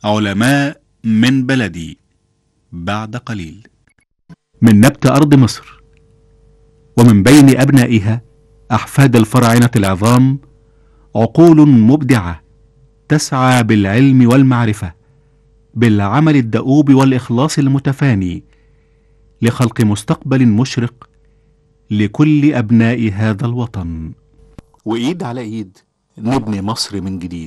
علماء من بلدي بعد قليل من نبت أرض مصر ومن بين أبنائها أحفاد الفراعنة العظام عقول مبدعة تسعى بالعلم والمعرفة بالعمل الدؤوب والإخلاص المتفاني لخلق مستقبل مشرق لكل أبناء هذا الوطن وإيد على إيد نبني مصر من جديد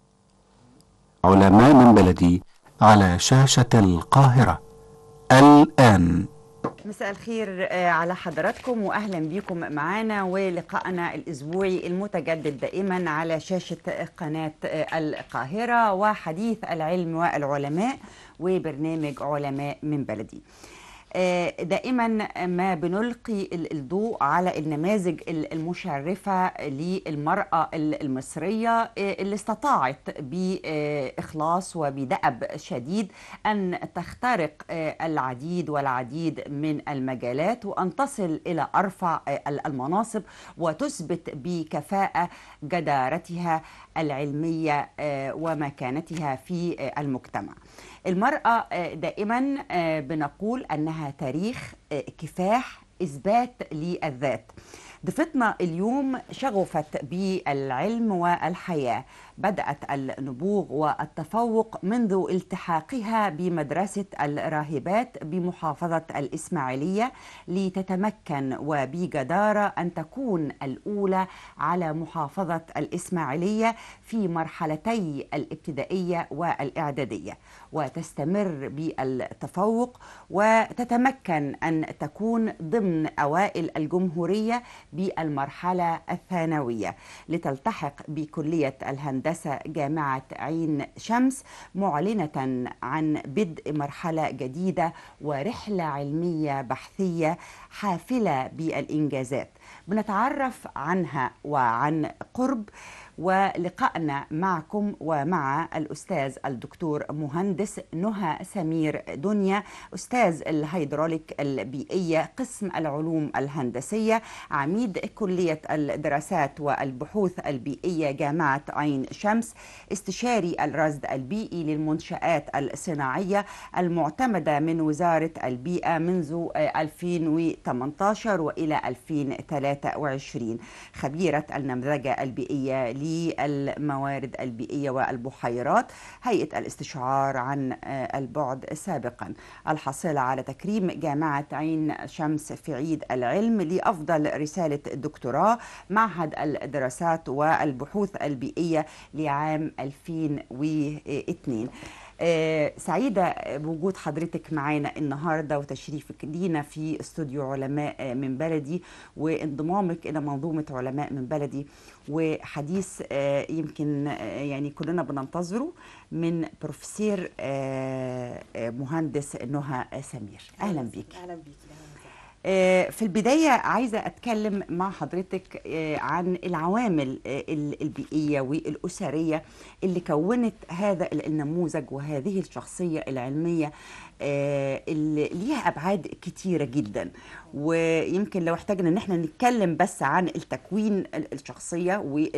علماء من بلدي على شاشة القاهرة الآن مساء الخير آه، على حضراتكم واهلا بكم معنا ولقائنا الاسبوعي المتجدد دائما على شاشه قناه آه، القاهره وحديث العلم والعلماء وبرنامج علماء من بلدي. آه، دائما ما بنلقي ال- الضوء على النماذج ال- المشرفة للمرأة ال- المصرية آه، اللي استطاعت بإخلاص وبدأب شديد أن تخترق آه، العديد والعديد من المجالات وأن تصل إلى أرفع آه، المناصب وتثبت بكفاءة جدارتها العلمية آه، ومكانتها في آه، المجتمع المرأة آه، دائما آه، بنقول أنها تاريخ آه، كفاح إثبات للذات ضيفتنا اليوم شغفت بالعلم والحياة بدأت النبوغ والتفوق منذ التحاقها بمدرسة الراهبات بمحافظة الإسماعيلية لتتمكن وبجدارة أن تكون الأولى على محافظة الإسماعيلية في مرحلتي الابتدائية والإعدادية وتستمر بالتفوق وتتمكن أن تكون ضمن أوائل الجمهورية بالمرحلة الثانوية لتلتحق بكلية الهندسة جامعة عين شمس معلنة عن بدء مرحلة جديدة ورحلة علمية بحثية حافلة بالإنجازات بنتعرف عنها وعن قرب ولقائنا معكم ومع الأستاذ الدكتور مهندس نهى سمير دنيا أستاذ الهيدروليك البيئية قسم العلوم الهندسية عميد كلية الدراسات والبحوث البيئية جامعة عين شمس استشاري الرصد البيئي للمنشآت الصناعية المعتمدة من وزارة البيئة منذ 2018 وإلى 2023 خبيرة النمذجة البيئية للموارد البيئية والبحيرات هيئة الاستشعار عن آه، البعد سابقا الحاصلة على تكريم جامعة عين شمس في عيد العلم لأفضل رسالة دكتوراه معهد الدراسات والبحوث البيئية لعام 2002 آه، سعيدة بوجود حضرتك معانا النهاردة وتشريفك لينا في استوديو علماء آه، من بلدي وانضمامك إلى منظومة علماء من بلدي وحديث آه، يمكن آه، يعني كلنا بننتظره من بروفيسور آه، آه، مهندس نهى سمير أهلا بيك اهلا بيكي أهلاً وسهلاً. آه، في البداية عايزة أتكلم مع حضرتك آه، عن العوامل آه، ال- البيئية والأسرية اللي كونت هذا ال- النموذج وهذه الشخصية العلمية آه، اللي ليها أبعاد كتيرة جدا ويمكن لو احتاجنا ان احنا نتكلم بس عن التكوين ال- الشخصية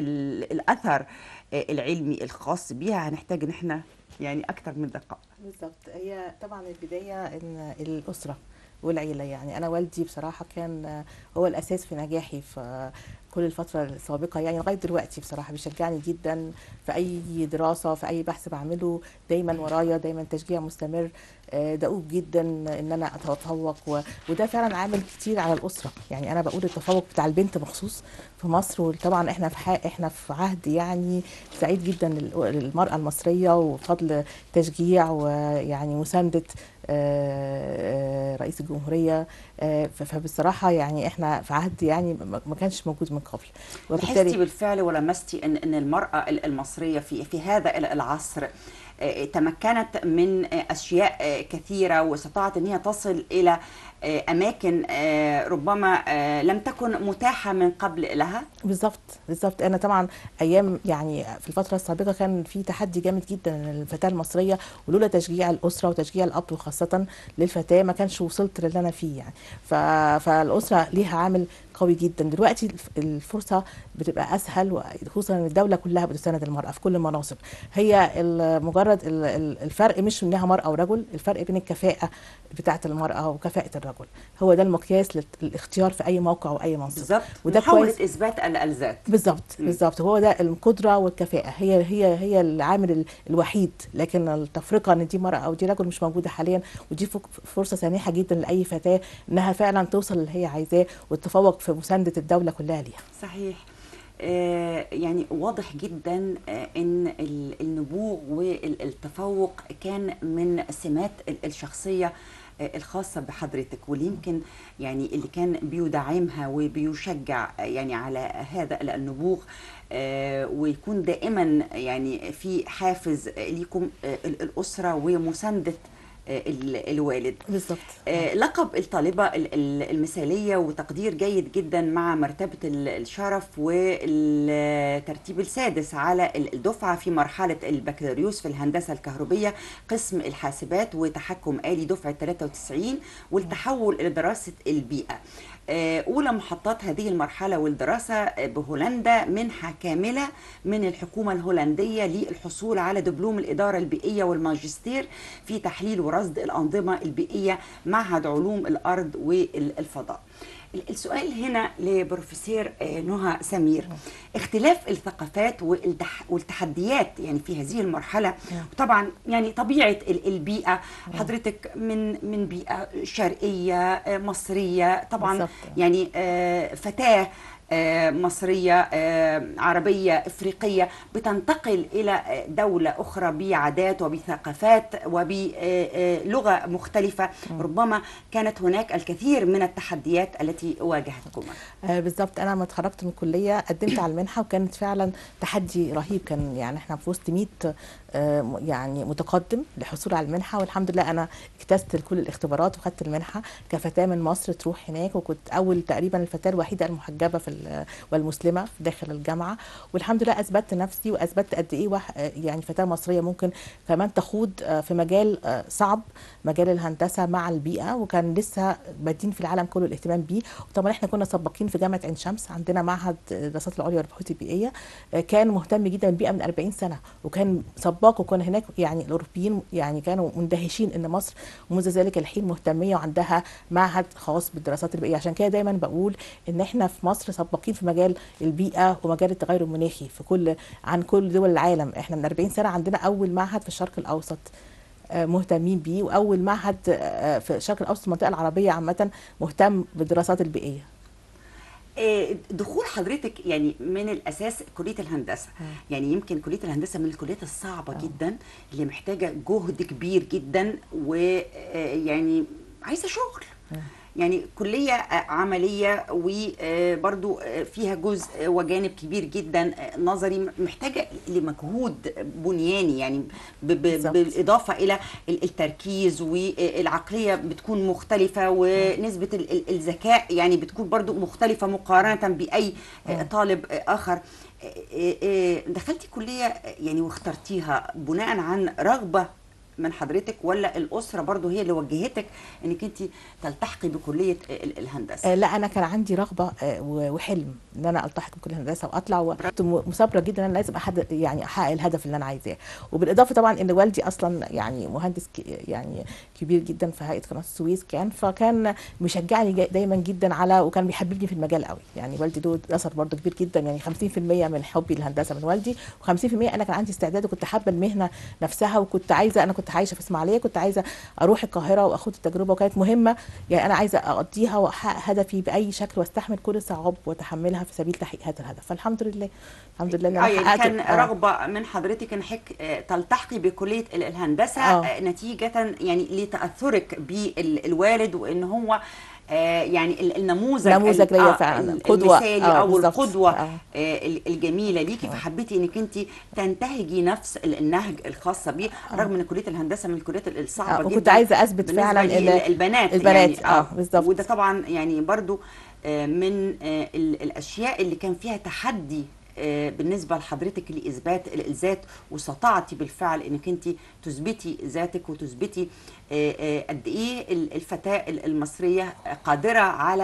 والأثر آه، العلمي الخاص بيها هنحتاج ان احنا يعني أكتر من دقائق بالظبط هي طبعا البدايه ان الاسره والعيله يعني انا والدي بصراحه كان هو الاساس في نجاحي في كل الفتره السابقه يعني لغايه دلوقتي بصراحه بيشجعني جدا في اي دراسه في اي بحث بعمله دايما ورايا دايما تشجيع مستمر آه، دؤوب جدا ان انا اتفوق و... وده فعلا عامل كتير على الاسره يعني انا بقول التفوق بتاع البنت مخصوص في مصر وطبعا احنا في ح... احنا في عهد يعني سعيد جدا لل- للمراه المصريه وفضل تشجيع ويعني مسانده آه، آه، رئيس الجمهوريه آه، ف- فبصراحه يعني احنا في عهد يعني ما ما كانش موجود من قبل حستي بالفعل ولمستي ان ان المراه ال- المصريه في في هذا ال- العصر آه، تمكنت من آه، اشياء آه، كثيره واستطاعت ان هي تصل الى آه، اماكن آه، ربما آه، لم تكن متاحه من قبل لها بالظبط بالظبط انا طبعا ايام يعني في الفتره السابقه كان في تحدي جامد جدا للفتاه المصريه ولولا تشجيع الاسره وتشجيع الاب وخاصه للفتاه ما كانش وصلت للي انا فيه يعني ف... فالاسره ليها عامل قوي جدا دلوقتي الف- الفرصه بتبقى اسهل خصوصا ان الدوله كلها بتساند المراه في كل المناصب هي ال- مجرد مجرد ال- ال- الفرق مش انها مراه ورجل الفرق بين الكفاءه بتاعه المراه وكفاءه الرجل هو ده المقياس لل- للاختيار في اي موقع واي منصب بالظبط وده محاولة كويس إثبات ال- الذات بالظبط مم. بالظبط هو ده القدره والكفاءه هي هي هي العامل ال- الوحيد لكن التفرقه ان دي مراه او دي رجل مش موجوده حاليا ودي فك- فرصه سانحه جدا لاي فتاه انها فعلا توصل اللي هي عايزاه وتتفوق في مسانده الدوله كلها ليها صحيح آه، يعني واضح جدا آه، ان ال- النبوغ والتفوق كان من سمات ال- الشخصيه آه، الخاصه بحضرتك واللي يمكن يعني اللي كان بيدعمها وبيشجع آه، يعني على هذا ال- النبوغ آه، ويكون دائما يعني في حافز آه، ليكم آه، ال- الاسره ومسانده آه، ال- الوالد بالظبط آه، لقب الطالبة ال- ال- المثالية وتقدير جيد جدا مع مرتبة ال- الشرف والترتيب السادس على ال- الدفعة في مرحلة البكالوريوس في الهندسة الكهربية قسم الحاسبات وتحكم آلي دفعة 93 والتحول إلى دراسة البيئة آه، أولى محطات هذه المرحلة والدراسة آه، بهولندا منحة كاملة من الحكومة الهولندية للحصول على دبلوم الإدارة البيئية والماجستير في تحليل ورصد الأنظمة البيئية معهد علوم الأرض والفضاء ال- السؤال هنا لبروفيسور آه، نهى سمير اختلاف الثقافات والتح- والتحديات يعني في هذه المرحلة وطبعا يعني طبيعة ال- البيئة حضرتك من من بيئة شرقية آه، مصرية طبعا بالظبط. يعني آه، فتاة آه، مصرية آه، عربية إفريقية بتنتقل إلى آه، دولة أخرى بعادات وبثقافات وبلغة مختلفة ربما كانت هناك الكثير من التحديات التي واجهتكما آه بالظبط انا لما اتخرجت من الكليه قدمت على المنحه وكانت فعلا تحدي رهيب كان يعني احنا في وسط 100 آه م- يعني متقدم للحصول على المنحه والحمد لله انا اجتزت كل الاختبارات وخدت المنحه كفتاه من مصر تروح هناك وكنت اول تقريبا الفتاه الوحيده المحجبه في ال- والمسلمه داخل الجامعه والحمد لله اثبتت نفسي واثبتت قد ايه واح- آه يعني فتاه مصريه ممكن كمان تخوض آه في مجال آه صعب مجال الهندسه مع البيئه وكان لسه بادين في العالم كله الاهتمام بيه وطبعا احنا كنا سباقين في جامعه عين شمس عندنا معهد الدراسات العليا والبحوث البيئيه آه، كان مهتم جدا بالبيئه من 40 سنه وكان سباق وكان هناك يعني الاوروبيين يعني كانوا مندهشين ان مصر منذ ذلك الحين مهتميه وعندها معهد خاص بالدراسات البيئيه عشان كده دايما بقول ان احنا في مصر سباقين في مجال البيئه ومجال التغير المناخي في كل عن كل دول العالم احنا من 40 سنه عندنا اول معهد في الشرق الاوسط آه، مهتمين بيه واول معهد آه، في الشرق الاوسط المنطقه العربيه عامه مهتم بالدراسات البيئيه آه، دخول حضرتك يعني من الاساس كليه الهندسه يعني يمكن كليه الهندسه من الكليات الصعبه جدا اللي محتاجه جهد كبير جدا ويعني عايزه شغل يعني كلية آه، عملية وبرضو فيها جزء وجانب كبير جدا آه، نظري محتاجة لمجهود بنياني يعني ب- ب- بالظبط. بالإضافة إلى ال- التركيز والعقلية بتكون مختلفة ونسبة ال- ال- الذكاء يعني بتكون برضو مختلفة مقارنة بأي آه، طالب آه، آخر آه، آه، آه، دخلتي كلية آه، يعني واخترتيها بناء عن رغبة من حضرتك ولا الأسرة برضو هي اللي وجهتك انك انت تلتحقي بكلية ال- الهندسة آه، لا انا كان عندي رغبه آه، و- وحلم ان انا التحق بكليه الهندسه واطلع وكنت م- مثابره جدا ان انا لازم أحد يعني احقق الهدف اللي انا عايزاه وبالاضافه طبعا ان والدي اصلا يعني مهندس ك- يعني كبير جدا في هيئه قناه السويس كان فكان مشجعني جا- دايما جدا على وكان بيحببني في المجال قوي يعني والدي له اثر برضه كبير جدا يعني 50% من حبي للهندسه من والدي و50% انا كان عندي استعداد وكنت حابه المهنه نفسها وكنت عايزه انا كنت عايشه في اسماعيليه كنت عايزه اروح القاهره واخد التجربه وكانت مهمه يعني انا عايزه اقضيها واحقق هدفي باي شكل واستحمل كل الصعاب واتحملها في سبيل تحقيق هذا الهدف فالحمد لله الحمد لله ان آه، انا يعني حققت كان آه. رغبة من حضرتك انك آه، تلتحقي بكلية ال- الهندسة آه. آه، نتيجة يعني لتأثرك بالوالد وان هو آه، يعني ال- النموذج نموذج ال- ليا آه، فعلا، ال- قدوة. المثالي آه، او بالظبط. القدوة آه. آه، ال- الجميلة ليكي فحبيتي انك انت تنتهجي نفس ال- النهج الخاصة بيه رغم ان كلية الهندسة من الكليات ال- الصعبة آه، جدا وكنت عايزة أثبت بالنسبة فعلا لي- إن البنات البنات، يعني آه، بالظبط. وده طبعا يعني برضو آه، من آه، ال- الاشياء اللي كان فيها تحدي آه، بالنسبه لحضرتك لاثبات ال- الذات واستطعتي بالفعل انك انت تثبتي ذاتك وتثبتي آه، آه، قد ايه ال- الفتاه ال- المصريه قادره على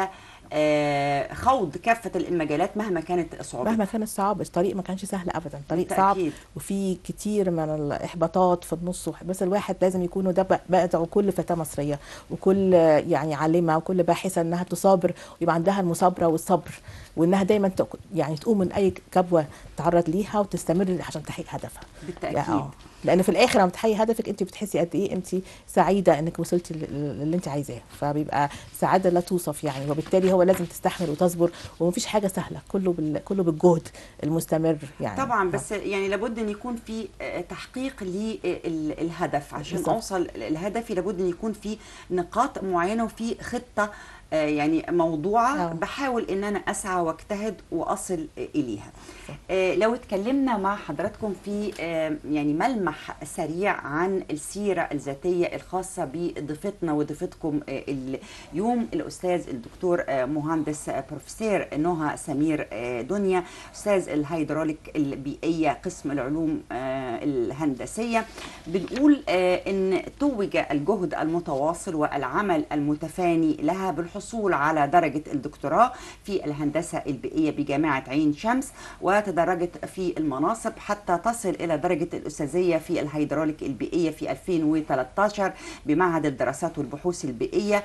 آه، خوض كافه المجالات مهما كانت صعوبتها مهما كان الصعب الطريق ما كانش سهل ابدا طريق صعب بالتأكيد. وفي كتير من الاحباطات في النص وح- بس الواحد لازم يكون وده بق- بدعو كل فتاه مصريه وكل يعني عالمه وكل باحثه انها تصابر ويبقى عندها المثابره والصبر وانها دايما تق- يعني تقوم من اي كبوه تعرض ليها وتستمر عشان تحقيق هدفها بالتاكيد يعني آه. لان في الاخر لما تحققي هدفك انت بتحسي قد ايه انت سعيده انك وصلتي لل- للي انت عايزاه فبيبقى سعاده لا توصف يعني وبالتالي هو لازم تستحمل وتصبر ومفيش حاجه سهله كله بال... كله بالجهد المستمر يعني طبعا بس يعني لابد ان يكون في آه، تحقيق للهدف عشان بالظبط. اوصل لهدفي لابد ان يكون في نقاط معينه وفي خطه آه، يعني موضوعه آه. بحاول ان انا اسعى واجتهد واصل اليها آه، لو اتكلمنا مع حضراتكم في آه، يعني ملمح سريع عن السيره الذاتيه الخاصه بضيفتنا وضيفتكم آه، اليوم الاستاذ الدكتور آه، مهندس آه، بروفيسور نهى سمير آه، دنيا استاذ الهيدروليك البيئيه قسم العلوم آه، الهندسيه بنقول آه، ان توج الجهد المتواصل والعمل المتفاني لها بالحصول على درجه الدكتوراه في الهندسه البيئيه بجامعه عين شمس وتدرجت في المناصب حتى تصل الى درجه الاستاذيه في الهيدروليك البيئيه في 2013 بمعهد الدراسات والبحوث البيئيه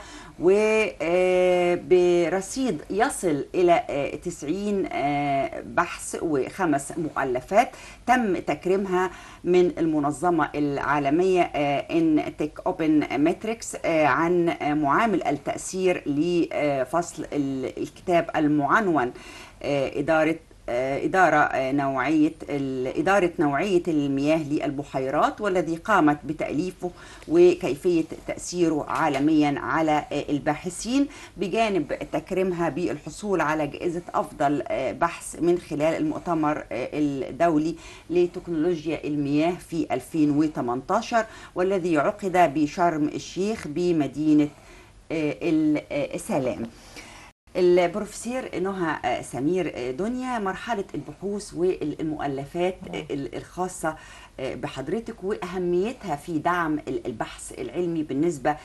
وبرصيد يصل الى آه، 90 آه، بحث وخمس مؤلفات تم تكريمها من المنظمه العالميه ان تك اوبن ماتريكس عن آه، معامل التاثير لفصل ال- الكتاب المعنون آه، اداره آه، إدارة آه، نوعية ال- إدارة نوعية المياه للبحيرات والذي قامت بتأليفه وكيفية تأثيره عالميا على آه، الباحثين بجانب تكريمها بالحصول على جائزة أفضل آه، بحث من خلال المؤتمر آه، الدولي لتكنولوجيا المياه في 2018 والذي عقد بشرم الشيخ بمدينة آه، السلام البروفيسور نهى آه، سمير آه، دنيا مرحلة البحوث والمؤلفات آه، ال- الخاصة آه، بحضرتك وأهميتها في دعم ال- البحث العلمي بالنسبة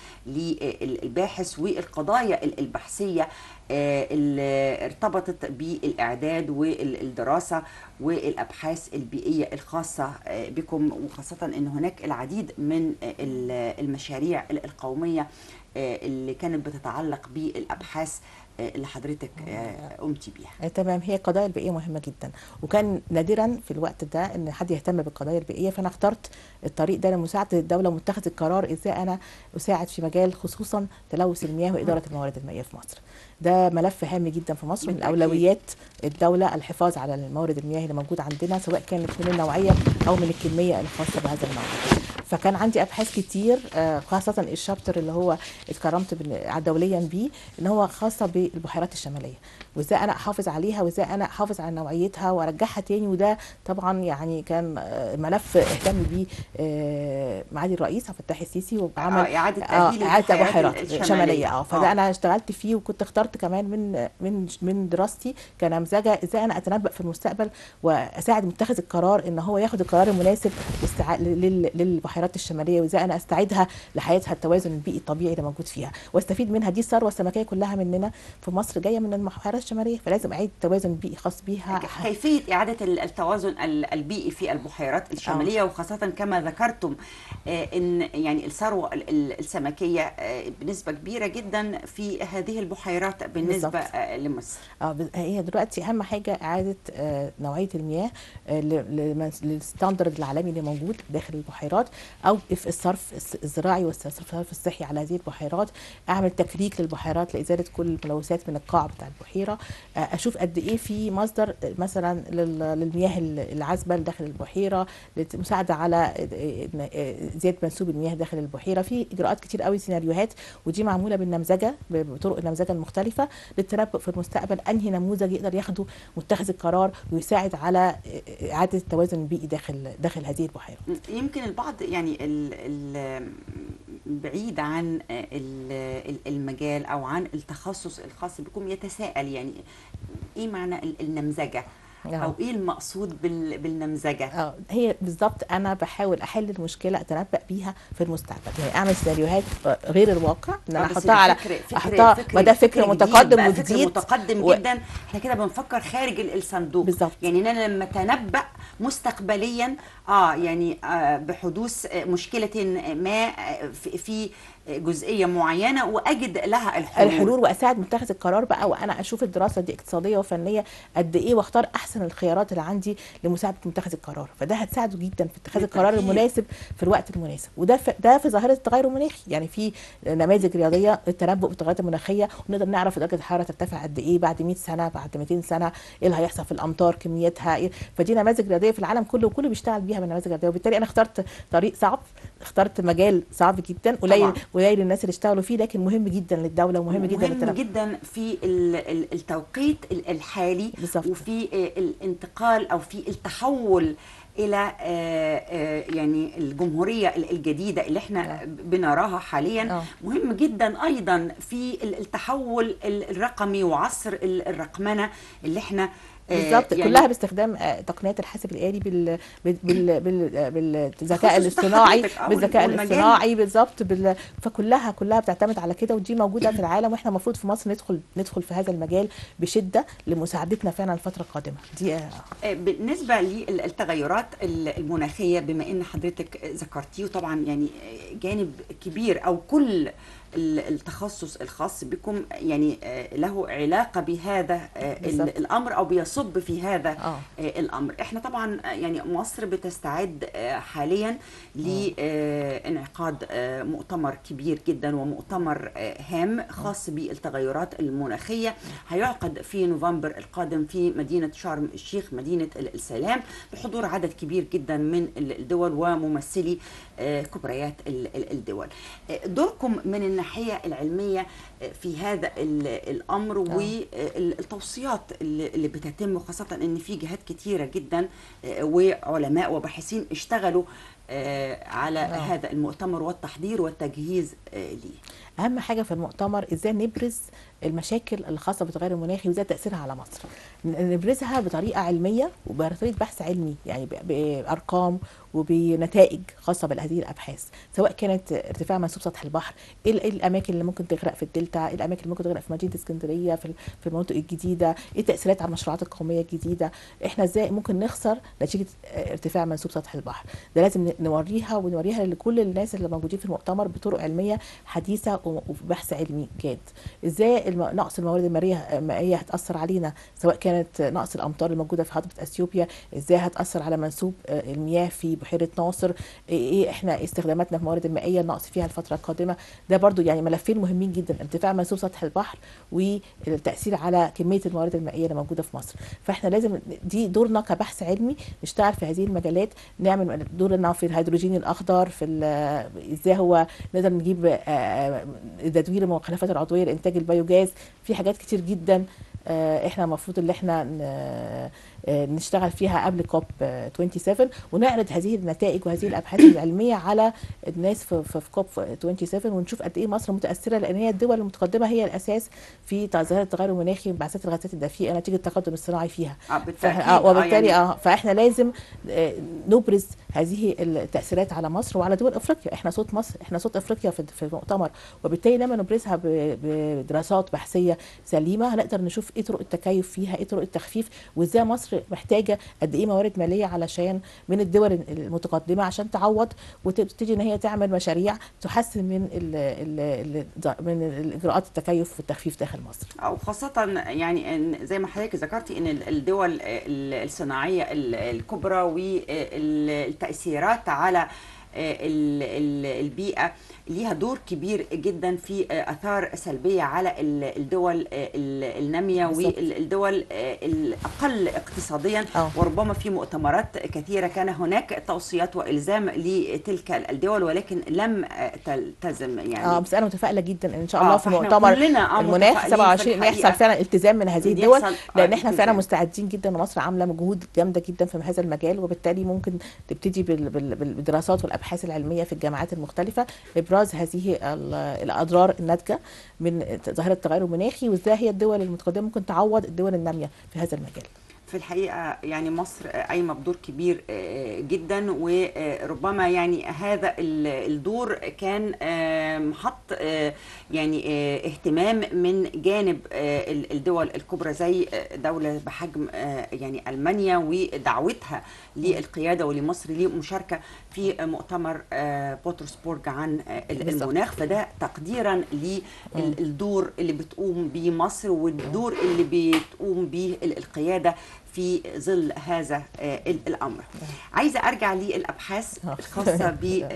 للباحث والقضايا ال- البحثية آه، اللي ارتبطت بالإعداد والدراسة والأبحاث البيئية الخاصة آه، بكم وخاصة أن هناك العديد من آه، ال- المشاريع القومية آه، اللي كانت بتتعلق بالأبحاث آه، اللي حضرتك آه، قمتي بيها آه، تمام هي القضايا البيئيه مهمه جدا وكان نادرا في الوقت ده ان حد يهتم بالقضايا البيئيه فانا اخترت الطريق ده لمساعده الدوله ومتخذ القرار ازاي انا اساعد في مجال خصوصا تلوث المياه واداره الموارد المائيه في مصر ده ملف هام جدا في مصر من بالتأكيد. اولويات الدوله الحفاظ على الموارد المياه اللي موجوده عندنا سواء كانت من النوعيه او من الكميه الخاصه بهذا الموضوع فكان عندي ابحاث كتير آه، خاصه الشابتر اللي هو اتكرمت بال- دوليا بيه ان هو خاصه بالبحيرات الشماليه وازاي انا احافظ عليها وازاي انا احافظ على نوعيتها وارجعها تاني وده طبعا يعني كان آه، ملف اهتم بيه آه، معالي الرئيس عبد الفتاح السيسي وعمل آه، إعادة آه، تأهيل اعاده البحيرات بحيرات الشمالية. شماليه اه فده آه. انا اشتغلت فيه وكنت اخترت كمان من من من دراستي كنمذجه ازاي انا اتنبأ في المستقبل واساعد متخذ القرار ان هو ياخد القرار المناسب لاستع... لل... للبحيرات الشماليه وازاي انا استعيدها لحياتها التوازن البيئي الطبيعي اللي موجود فيها واستفيد منها دي الثروه السمكيه كلها مننا في مصر جايه من البحيرات الشماليه فلازم اعيد التوازن البيئي خاص بيها كيفية إعادة ال- التوازن ال- البيئي في البحيرات الشمالية وخاصة كما ذكرتم آه، إن يعني الثروة ال- ال- السمكية آه، بنسبة كبيرة جدا في هذه البحيرات بالنسبة بالظبط. آه، لمصر اه بز- هي دلوقتي اهم حاجه اعاده آه، نوعيه المياه آه، ل- لمن- للستاندرد العالمي اللي موجود داخل البحيرات او في الصرف الس- الزراعي والصرف الصحي على هذه البحيرات اعمل تكريك للبحيرات لازاله كل الملوثات من القاع بتاع البحيره آه، اشوف قد ايه في مصدر آه، مثلا لل- للمياه ال- العذبه اللي داخل البحيره للمساعده على آه، آه، زياده منسوب المياه داخل البحيره في اجراءات كتير قوي سيناريوهات ودي معموله بالنمذجه ب- بطرق النمذجه المختلفه للتنبؤ في المستقبل انهي نموذج يقدر ياخده متخذ القرار ويساعد على اعاده التوازن البيئي داخل داخل هذه البحيره يمكن البعض يعني ال ال بعيد عن ال- ال- المجال او عن التخصص الخاص بكم يتساءل يعني ايه معنى ال- النمذجه نعم. او ايه المقصود بال... بالنمذجه اه هي بالظبط انا بحاول احل المشكله اتنبأ بيها في المستقبل يعني اعمل سيناريوهات آه، غير الواقع ان انا آه، بس احطها ده على فكر فكر احطها ما ده فكر جديد متقدم بقى، فكر وجديد متقدم و- جدا احنا كده بنفكر خارج ال- الصندوق بالظبط. يعني انا لما اتنبأ مستقبليا اه يعني آه بحدوث آه، مشكله ما آه، في- في جزئيه معينه واجد لها الحلول الحلول واساعد متخذ القرار بقى وانا اشوف الدراسه دي اقتصاديه وفنيه قد ايه واختار احسن الخيارات اللي عندي لمساعده متخذ القرار فده هتساعده جدا في اتخاذ القرار بالتأكيد. المناسب في الوقت المناسب وده في ده في ظاهره التغير المناخي يعني في نماذج رياضيه التنبؤ بالتغيرات المناخيه ونقدر نعرف درجه الحراره ترتفع قد ايه بعد 100 سنه بعد 200 سنه ايه اللي هيحصل في الامطار كميتها إيه فدي نماذج رياضيه في العالم كله وكله بيشتغل بيها من نماذج رياضيه وبالتالي انا اخترت طريق صعب اخترت مجال صعب جدا قليل طبعاً. قليل الناس اللي اشتغلوا فيه لكن مهم جدا للدوله ومهم جدا مهم للتنبؤ جدا في ال- ال- التوقيت ال- الحالي بالظبط. وفي آه، الانتقال او في التحول الى آه، آه، يعني الجمهوريه ال- الجديده اللي احنا آه. بنراها حاليا آه. مهم جدا ايضا في ال- التحول ال- الرقمي وعصر ال- الرقمنه اللي احنا آه، بالظبط يعني كلها باستخدام آه، تقنيات الحاسب الالي بال بال بال بال آه، بالذكاء تخصص الاصطناعي حضرتك، آه، بالذكاء والمجال. الاصطناعي بالظبط بال... فكلها كلها بتعتمد على كده ودي موجوده في العالم واحنا المفروض في مصر ندخل ندخل في هذا المجال بشده لمساعدتنا فعلا الفتره القادمه دي آه، آه، بالنسبه للتغيرات المناخيه بما ان حضرتك ذكرتيه طبعا يعني جانب كبير او كل ال- التخصص الخاص بكم يعني آه، له علاقه بهذا آه، ال- بالظبط. الامر او بيصب في هذا آه. آه، الامر احنا طبعا آه، يعني مصر بتستعد آه، حاليا لانعقاد آه، مؤتمر كبير جدا ومؤتمر آه، هام خاص بالتغيرات المناخيه هيعقد في نوفمبر القادم في مدينه شرم الشيخ مدينه ال- السلام بحضور عدد كبير جدا من ال- الدول وممثلي آه، كبريات ال- ال- الدول آه، دوركم من الناحيه العلميه آه، في هذا ال- الامر والتوصيات اللي اللي بتتم خاصه ان في جهات كتيره جدا آه، وعلماء وباحثين اشتغلوا آه، على آه. هذا المؤتمر والتحضير والتجهيز آه، ليه اهم حاجه في المؤتمر ازاي نبرز المشاكل الخاصه بالتغير المناخي وازاي تاثيرها على مصر ن- نبرزها بطريقه علميه وبطريقه بحث علمي يعني ب- بارقام وبنتائج خاصه بهذه الابحاث سواء كانت ارتفاع منسوب سطح البحر ايه ال- إيه الاماكن اللي ممكن تغرق في الدلتا ايه الاماكن اللي ممكن تغرق في مدينه اسكندريه في ال- في المناطق الجديده ايه التاثيرات على المشروعات القوميه الجديده احنا ازاي ممكن نخسر نتيجه اه، ارتفاع منسوب سطح البحر ده لازم ن- نوريها ونوريها لكل الناس اللي موجودين في المؤتمر بطرق علميه حديثه و- وبحث علمي جاد ازاي الم- نقص الموارد المائيه المائيه هتاثر علينا سواء كانت نقص الامطار الموجوده في هضبه اثيوبيا ازاي هتاثر على منسوب اه، المياه في بحيره ناصر ايه إيه احنا استخداماتنا في الموارد المائيه النقص فيها الفتره القادمه ده برضو يعني ملفين مهمين جدا ارتفاع منسوب سطح البحر والتاثير على كميه الموارد المائيه اللي موجوده في مصر فاحنا لازم دي دورنا كبحث علمي نشتغل في هذه المجالات نعمل دورنا في الهيدروجين الاخضر في ال- ازاي هو نقدر نجيب آه، آه، تدوير المخلفات العضويه لانتاج البيوجاز في حاجات كتير جدا آه، احنا المفروض اللي احنا ن- آه، نشتغل فيها قبل كوب آه، 27 ونعرض هذه النتائج وهذه الابحاث العلميه على الناس في, في, في كوب 27 ونشوف قد ايه مصر متاثره لان هي الدول المتقدمه هي الاساس في ظاهره التغير المناخي وانبعاثات الغازات الدفيئه نتيجه التقدم الصناعي فيها آه، بالتأكيد. فإحنا- آه وبالتالي يعني اه فاحنا لازم آه، نبرز هذه التاثيرات على مصر وعلى دول افريقيا احنا صوت مصر احنا صوت افريقيا في في المؤتمر وبالتالي لما نبرزها ب- بدراسات بحثيه سليمه هنقدر نشوف ايه طرق التكيف فيها ايه طرق التخفيف وازاي مصر محتاجه قد ايه موارد ماليه علشان من الدول المتقدمه عشان تعوض وتبتدي ان هي تعمل مشاريع تحسن من ال ال ال من الاجراءات التكيف والتخفيف داخل مصر او خاصه يعني ان زي ما حضرتك ذكرتي ان ال- الدول ال- الصناعيه ال- الكبرى والتاثيرات على ال- ال- البيئه ليها دور كبير جدا في اثار سلبيه على ال- الدول ال- الناميه بالظبط. والدول الاقل اقتصاديا آه. وربما في مؤتمرات كثيره كان هناك توصيات والزام لتلك الدول ولكن لم تلتزم يعني اه بس انا متفائله جدا ان شاء آه، الله في فإحنا مؤتمر كلنا آه المناخ متفائلين في 27 إن الحقيقة. يحصل فعلا التزام من هذه إن الدول يحصل، آه، لان احنا فعلا التزام. مستعدين جدا ومصر عامله مجهود جامده جدا في هذا المجال وبالتالي ممكن تبتدي بال- بال- بالدراسات والابحاث العلميه في الجامعات المختلفه ابراز هذه ال- الاضرار الناتجه من ظاهره التغير المناخي وازاي هي الدول المتقدمه ممكن تعوض الدول الناميه في هذا المجال في الحقيقة يعني مصر قايمة بدور كبير آه، جدا وربما يعني هذا ال- الدور كان آه، محط آه، يعني آه، اهتمام من جانب آه، ال- الدول الكبرى زي آه، دولة بحجم آه، يعني ألمانيا ودعوتها للقيادة ولمصر للمشاركة في مؤتمر آه، بطرسبورج عن آه، ال- بالظبط. المناخ فده تقديرا للدور اللي بتقوم بيه مصر والدور اللي بتقوم بيه ال- القيادة في ظل هذا آه، ال- الأمر عايزة أرجع للأبحاث آه. الخاصة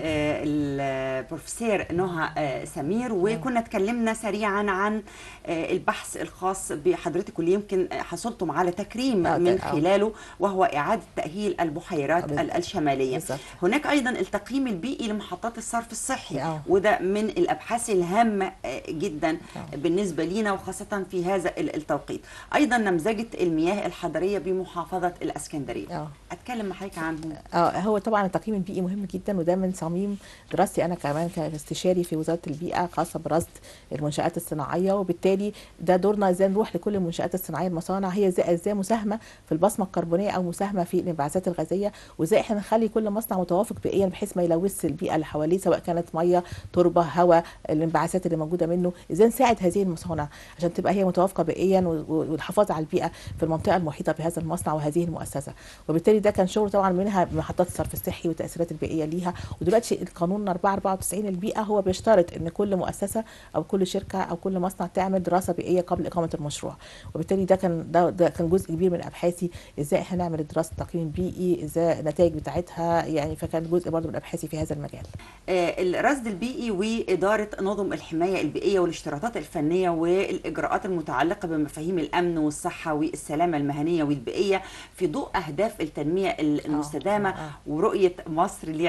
بالبروفيسور نهى آه، سمير وكنا اتكلمنا سريعا عن آه، البحث الخاص بحضرتك واللي يمكن آه، حصلتم على تكريم آه، من آه. خلاله وهو إعادة تأهيل البحيرات بالظبط. ال- الشمالية بالظبط. هناك أيضا التقييم البيئي لمحطات الصرف الصحي آه. وده من الابحاث الهامه آه، جدا آه. بالنسبه لينا وخاصه في هذا ال- التوقيت ايضا نمذجه المياه الحضريه بمحافظه الاسكندريه اه اتكلم مع حضرتك عنه اه هو طبعا التقييم البيئي مهم جدا وده من صميم دراستي انا كمان كاستشاري في وزاره البيئه خاصه برصد المنشات الصناعيه وبالتالي ده دورنا ازاي نروح لكل المنشات الصناعيه المصانع هي ازاي ازاي مساهمه في البصمه الكربونيه او مساهمه في الانبعاثات الغازيه وازاي احنا نخلي كل مصنع متوافق بيئيا بحيث ما يلوثش البيئه اللي حواليه سواء كانت ميه تربه هواء الانبعاثات اللي موجوده منه ازاي نساعد هذه المصانع عشان تبقى هي متوافقه بيئيا و- و- والحفاظ على البيئه في المنطقه المحيطه بهذا المصنع وهذه المؤسسه وبالتالي ده كان شغل طبعا منها محطات الصرف الصحي والتاثيرات البيئيه ليها ودلوقتي القانون 494 البيئه هو بيشترط ان كل مؤسسه او كل شركه او كل مصنع تعمل دراسه بيئيه قبل اقامه المشروع وبالتالي ده كان ده, ده كان جزء كبير من ابحاثي ازاي احنا نعمل دراسه تقييم بيئي ازاي النتائج بتاعتها يعني فكان جزء برضه من ابحاثي في هذا المجال آه، الرصد البيئي وإدارة نظم الحماية البيئية والاشتراطات الفنية والإجراءات المتعلقة بمفاهيم الأمن والصحة والسلامة المهنية والبيئية في ضوء أهداف التنمية المستدامة آه. ورؤية مصر ل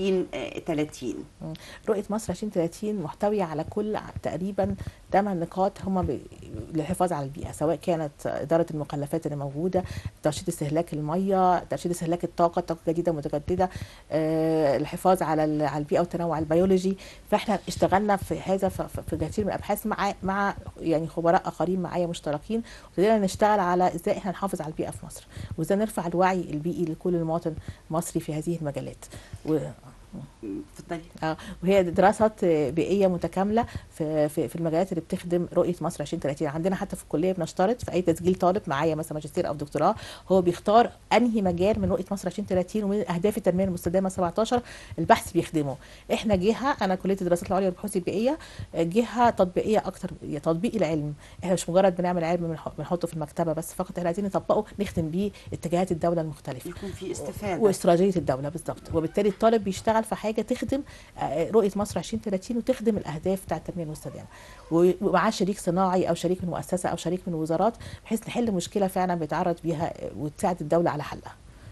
2030 مم. رؤية مصر 2030 محتوية على كل ع- تقريبا 8 نقاط هم ب... للحفاظ على البيئة سواء كانت إدارة المخلفات اللي موجودة ترشيد استهلاك المية ترشيد استهلاك الطاقة الطاقة الجديدة متجددة آه، الحفاظ على ال- على البيئة والتنوع البيولوجي فاحنا اشتغلنا في هذا ف- ف- في كثير من الأبحاث مع مع يعني خبراء آخرين معايا مشتركين وابتدينا نشتغل على ازاي احنا نحافظ على البيئة في مصر وازاي نرفع الوعي البيئي لكل مواطن مصري في هذه المجالات و... اتفضلي اه وهي دراسات بيئيه متكامله في في, في المجالات اللي بتخدم رؤيه مصر 2030 عندنا حتى في الكليه بنشترط في اي تسجيل طالب معايا مثلا ماجستير او دكتوراه هو بيختار انهي مجال من رؤيه مصر 2030 ومن اهداف التنميه المستدامه 17 البحث بيخدمه احنا جهه انا كليه الدراسات العليا والبحوث البيئيه جهه تطبيقيه اكتر تطبيق العلم احنا مش مجرد بنعمل علم بنح- بنحطه في المكتبه بس فقط احنا عايزين نطبقه نخدم بيه اتجاهات الدوله المختلفه يكون في استفادة واستراتيجيه الدوله بالظبط وبالتالي الطالب بيشتغل في حاجه تخدم آه، رؤيه مصر 2030 وتخدم الاهداف بتاعه التنميه المستدامه و- ومعاه شريك صناعي او شريك من مؤسسه او شريك من وزارات بحيث نحل مشكله فعلا بيتعرض بيها آه، وتساعد الدوله على حلها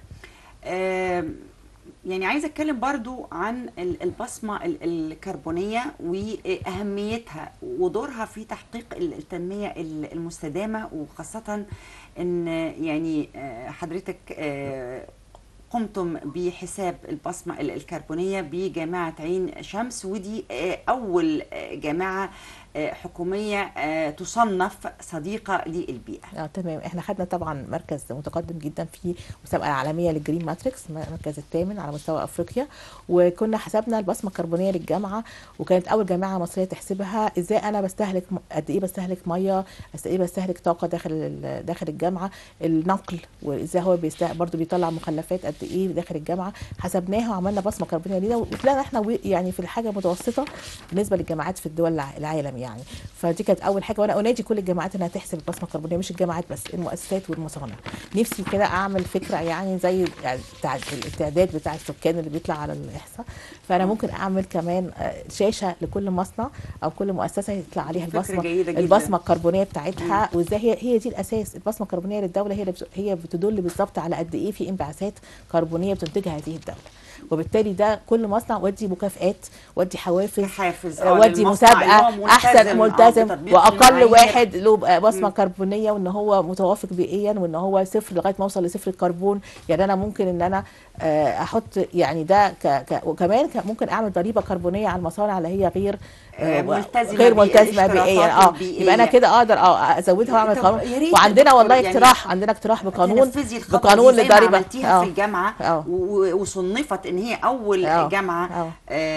آم، يعني عايزه اتكلم برضو عن ال- البصمه ال- الكربونيه واهميتها ودورها في تحقيق ال- التنميه ال- المستدامه وخاصه ان يعني آه، حضرتك آه، قمتم بحساب البصمه ال- الكربونيه بجامعه عين شمس ودي آه، اول آه، جامعه آه، حكوميه آه، تصنف صديقه للبيئه اه تمام احنا خدنا طبعا مركز متقدم جدا في المسابقه العالميه للجرين ماتريكس المركز الثامن على مستوى افريقيا وكنا حسبنا البصمه الكربونيه للجامعه وكانت اول جامعه مصريه تحسبها ازاي انا بستهلك م- قد ايه بستهلك ميه قد ايه بستهلك طاقه داخل ال- داخل الجامعه النقل وازاي هو بيسته... برضه بيطلع مخلفات قد ايه داخل الجامعه حسبناها وعملنا بصمه كربونيه لينا وطلعنا احنا و- يعني في الحاجه متوسطه بالنسبه للجامعات في الدول الع- العالم يعني فدي كانت اول حاجه وانا انادي كل الجامعات انها تحسب البصمه الكربونيه مش الجامعات بس المؤسسات والمصانع نفسي كده اعمل فكره يعني زي يعني بتاع التعداد بتاع السكان اللي بيطلع على الاحصاء فانا ممكن اعمل كمان آه، شاشه لكل مصنع او كل مؤسسه يطلع عليها فكرة البصمه جيدة جدا. البصمه الكربونيه بتاعتها وازاي هي هي دي الاساس البصمه الكربونيه للدوله هي اللي بت- هي بتدل بالظبط على قد ايه في انبعاثات كربونيه بتنتجها هذه الدوله وبالتالي ده كل مصنع ودي مكافآت ودي حوافز كحافز آه، ودي مسابقه احسن ملتزم واقل واحد له بقى بصمه كربونيه وان هو متوافق بيئيا وان هو صفر لغايه ما اوصل لصفر الكربون يعني انا ممكن ان انا آه، احط يعني ده ك ك وكمان ك- ممكن اعمل ضريبه كربونيه على المصانع اللي هي غير آه، آه، ملتزمة غير ملتزمه بالاشتراطات بيئيا اه البيئية. يبقى انا كده اقدر اه ازودها واعمل طب قانون يا ريت وعندنا دكتور والله يعني اقتراح عندنا اقتراح بقانون تنفذي الخطوة بقانون دي زي ما للضريبه عملتيها في آه. الجامعه آه. و- وصنفت ان هي اول آه. جامعه آه.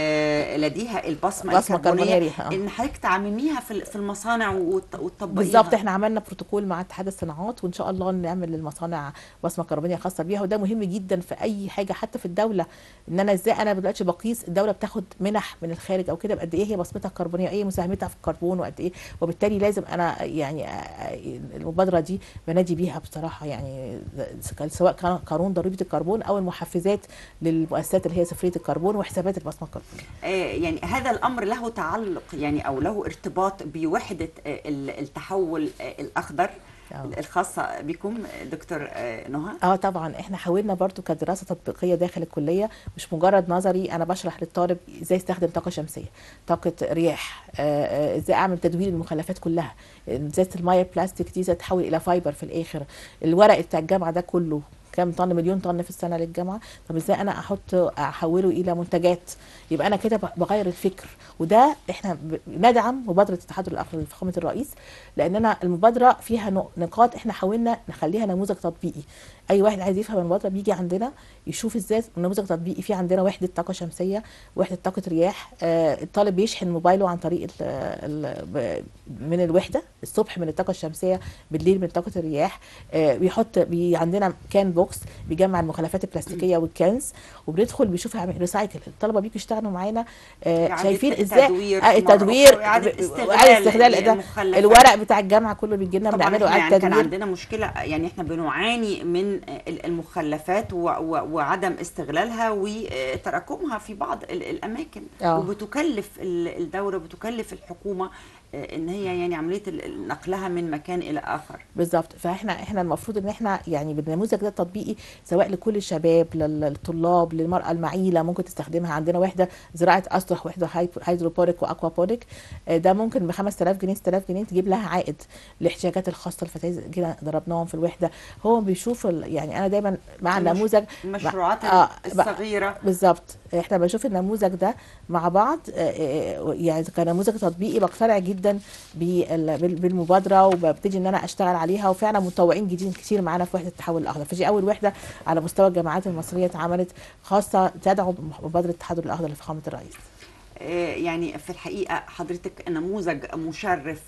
آه لديها البصمه بصمة كربونية الكربونيه ريحة، آه. ان حضرتك تعمميها في في المصانع وت- وتطبقيها بالظبط احنا عملنا بروتوكول مع اتحاد الصناعات وان شاء الله نعمل للمصانع بصمه كربونيه خاصه بيها وده مهم جدا في اي حاجه حتى في الدوله ان انا ازاي انا دلوقتي بقيس الدوله بتاخد منح من الخارج او كده بقد ايه هي بصمتها الكربونيه ايه مساهمتها في الكربون وقد ايه وبالتالي لازم انا يعني آه، المبادره دي بنادي بيها بصراحه يعني سواء كان قانون ضريبه الكربون او المحفزات للمؤسسات اللي هي صفريه الكربون وحسابات البصمه الكربونيه آه، يعني هذا الامر له تعلق يعني او له ارتباط بوحده آه، ال- التحول آه، الاخضر آه. الخاصه بكم دكتور آه، نهى اه طبعا احنا حاولنا برضو كدراسه تطبيقيه داخل الكليه مش مجرد نظري انا بشرح للطالب ازاي يستخدم طاقه شمسيه طاقه رياح آه، آه، ازاي اعمل تدوير المخلفات كلها ازاي الميه البلاستيك دي ازاي تتحول الى فايبر في الاخر الورق بتاع الجامعه ده كله كام طن مليون طن في السنه للجامعه طب ازاي انا احط احوله الى منتجات يبقى انا كده بغير الفكر وده احنا ب- ندعم مبادره التحضر الاخضر لفخامه الرئيس لاننا المبادره فيها نق- نقاط احنا حاولنا نخليها نموذج تطبيقي اي واحد عايز يفهم المبادره بيجي عندنا يشوف ازاي نموذج تطبيقي في عندنا وحده طاقه شمسيه وحده طاقه رياح آه الطالب بيشحن موبايله عن طريق ال ال ب- من الوحده الصبح من الطاقه الشمسيه بالليل من طاقه الرياح آه بيحط بي عندنا كان بوكس بيجمع المخلفات البلاستيكيه والكنز وبندخل بيشوف يعمل ريسايكل الطلبه بيجوا يشتغلوا معانا آه إعادة شايفين ازاي التدوير آه مرة التدوير أخرى وإعادة ب- استغلال وإعادة استغلال ده المخلفات. الورق بتاع الجامعه كله بيجي لنا طبعا بنعمله احنا اعاده يعني كان تدوير عندنا مشكله يعني احنا بنعاني من ال- المخلفات و- و- وعدم استغلالها وتراكمها في بعض ال- الاماكن آه. وبتكلف ال- الدوله بتكلف الحكومه آه، ان هي يعني عمليه ال- ال- نقلها من مكان الى اخر بالظبط فاحنا احنا المفروض ان احنا يعني بالنموذج ده التطبيقي سواء لكل الشباب لل- للطلاب للمراه المعيله ممكن تستخدمها عندنا وحده زراعه اسطح وحده هايب- هيدروبونيك واكوابونيك آه، ده ممكن ب 5000 جنيه 6000 جنيه تجيب لها عائد الاحتياجات الخاصه الفتاه جينا ضربناهم في الوحده هو بيشوف ال- يعني انا دايما مع المش- النموذج المشروعات آه، الصغيره بالظبط احنا بنشوف النموذج ده مع بعض آه، آه، يعني كنموذج تطبيقي بقتنع جدا بال- بال- بالمبادره وببتدي ان انا اشتغل عليها وفعلا متطوعين جديد كتير معانا في وحده التحول الاخضر فدي اول وحده على مستوى الجامعات المصريه اتعملت خاصه تدعم مبادره التحضر الاخضر لفخامه الرئيس آه، يعني في الحقيقة حضرتك نموذج مشرف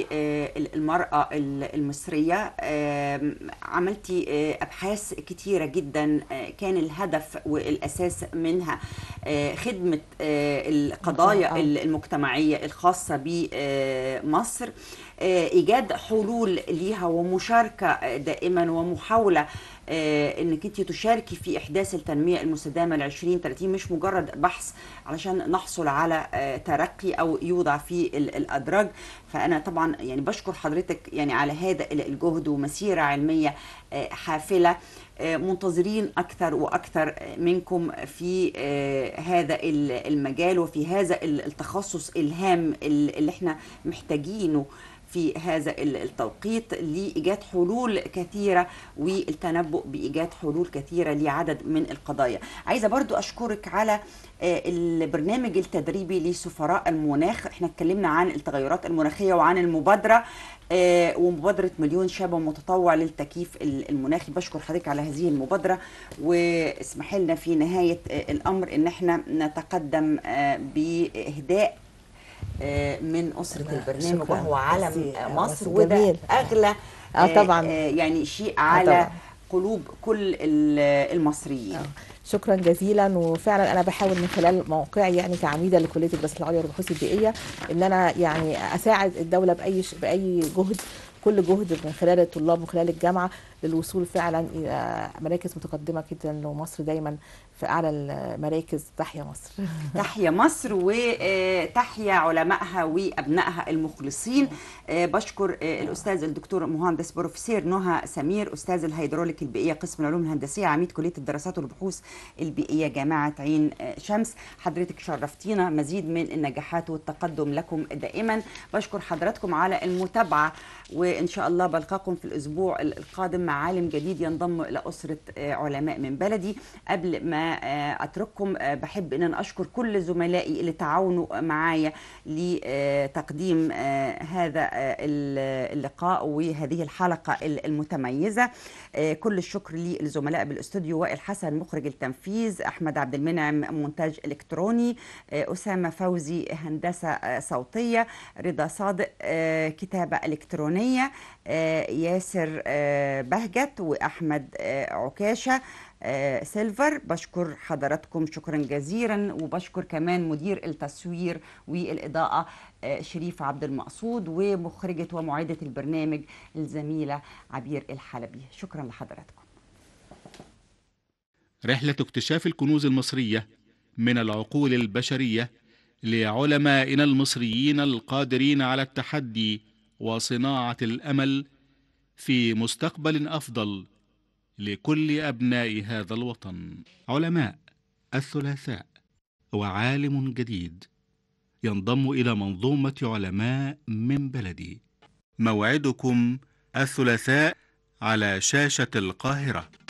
للمرأة المصرية آم، عملتي آه، أبحاث كتيرة جدا آه، كان الهدف والأساس منها آه، خدمة آه، القضايا آه. المجتمعية الخاصة بمصر إيجاد حلول ليها ومشاركة آه، دائما ومحاولة آه، انك انت تشاركي في احداث التنميه المستدامه ل 2030 مش مجرد بحث علشان نحصل على آه، ترقي او يوضع في ال- الادراج فانا طبعا يعني بشكر حضرتك يعني على هذا ال- الجهد ومسيره علميه آه، حافله آه، منتظرين اكثر واكثر منكم في آه، هذا ال- المجال وفي هذا ال- التخصص الهام ال- اللي احنا محتاجينه في هذا ال- التوقيت لإيجاد حلول كثيرة والتنبؤ بإيجاد حلول كثيرة لعدد من القضايا عايزة برضو أشكرك على آه، البرنامج التدريبي لسفراء المناخ احنا اتكلمنا عن التغيرات المناخية وعن المبادرة آه، ومبادرة مليون شاب متطوع للتكييف ال- المناخي بشكر حضرتك على هذه المبادرة واسمح لنا في نهاية آه، الأمر ان احنا نتقدم آه، بإهداء آه، من أسرة البرنامج شكراً. وهو علم ميرسي. آه، آه، مصر جميل. وده أغلى آه، طبعاً. يعني شيء آه، على طبعاً. قلوب كل ال- المصريين آه. شكرا جزيلا وفعلا انا بحاول من خلال موقعي يعني كعميده لكليه الدراسات العليا والبحوث البيئيه ان انا يعني اساعد الدوله باي ش... باي جهد كل جهد من خلال الطلاب وخلال الجامعه للوصول فعلا الى مراكز متقدمه جدا لمصر دايما في اعلى المراكز تحيا مصر تحيا مصر وتحيا علمائها وابنائها المخلصين آه، بشكر آه، الاستاذ الدكتور مهندس بروفيسور نهى سمير استاذ الهيدروليك البيئيه قسم العلوم الهندسيه عميد كليه الدراسات والبحوث البيئيه جامعه عين آه، شمس حضرتك شرفتينا مزيد من النجاحات والتقدم لكم دائما بشكر حضراتكم على المتابعه وان شاء الله بلقاكم في الاسبوع القادم مع عالم جديد ينضم الى اسره آه، علماء من بلدي قبل ما آه، اترككم آه، بحب ان انا اشكر كل زملائي اللي تعاونوا معايا لتقديم آه، هذا آه، اللقاء وهذه الحلقه المتميزه آه، كل الشكر للزملاء بالاستوديو وائل حسن مخرج التنفيذ احمد عبد المنعم مونتاج الكتروني آه، اسامه فوزي هندسه آه، صوتيه رضا صادق آه، كتابه الكترونيه آه، ياسر آه، بهجت واحمد آه، عكاشه آه، سيلفر بشكر حضراتكم شكرا جزيلا وبشكر كمان مدير التصوير والإضاءة آه، شريف عبد المقصود ومخرجة ومعدة البرنامج الزميلة عبير الحلبي شكرا لحضراتكم رحلة اكتشاف الكنوز المصرية من العقول البشرية لعلمائنا المصريين القادرين على التحدي وصناعة الأمل في مستقبل أفضل لكل أبناء هذا الوطن علماء الثلاثاء وعالم جديد ينضم إلى منظومة علماء من بلدي موعدكم الثلاثاء على شاشة القاهرة